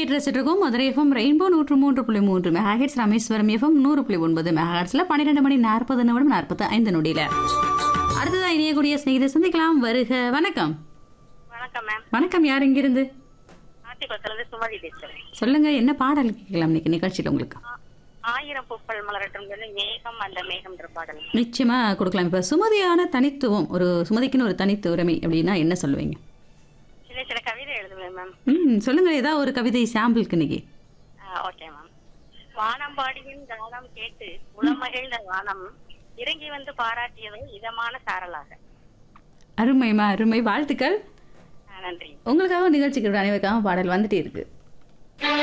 கேட்டு ரசிட்டு இருக்கோம் Madurai FM rainbow நூற்று மூன்று புள்ளி மூன்று மெகாஹெட்ஸ் ராமேஸ்வரம் எஃப்எம் நூறு புள்ளி ஒன்பது மெகாஹெட்ஸ்ல பன்னிரெண்டு மணி நாற்பது நிமிடம் நாற்பத்து ஐந்து நொடியில அடுத்ததா இணையக்கூடிய சிநேகிதை சந்திக்கலாம் வருக வணக்கம் வணக்கம் மேம் வணக்கம் யார் இங்கிருந்து ஆத்திக்குளத்துலேருந்து சுமதி பேசுறேன் சொல்லுங்க என்ன பாடல் கேட்கலாம் இன்னைக்கு நிகழ்ச்சியில் உங்களுக்கு ஆ- ஆயிரம் பூக்கள் மலரட்டும் மேகம் அந்த மேகம்ன்ற பாடல் நிச்சயமா கொடுக்கலாம் இப்ப சுமதியான தனித்துவம் ஒரு சுமதிக்குன்னு ஒரு தனித்து உரிமை அப்படின்னா என்ன சொல்லுவீங்க சின்ன சின்ன கவிதை எழுதுவேன் மேம் ம் சொல்லுங்க ஏதாவது ஒரு கவிதை சாம்பிளுக்கு இன்னைக்கு ஓகே மேம் வானம்பாடியின் கானம் கேட்டு உளமகிழ்ந்த வானம் இறங்கி வந்து பாராட்டியதோ இதமான சாரலாக அருமைமா அருமை வாழ்த்துக்கள் ஆ, நன்றி உங்களுக்காக நிகழ்ச்சிக்கு அனைவருக்காக பாடல் வந்துட்டே இருக்கு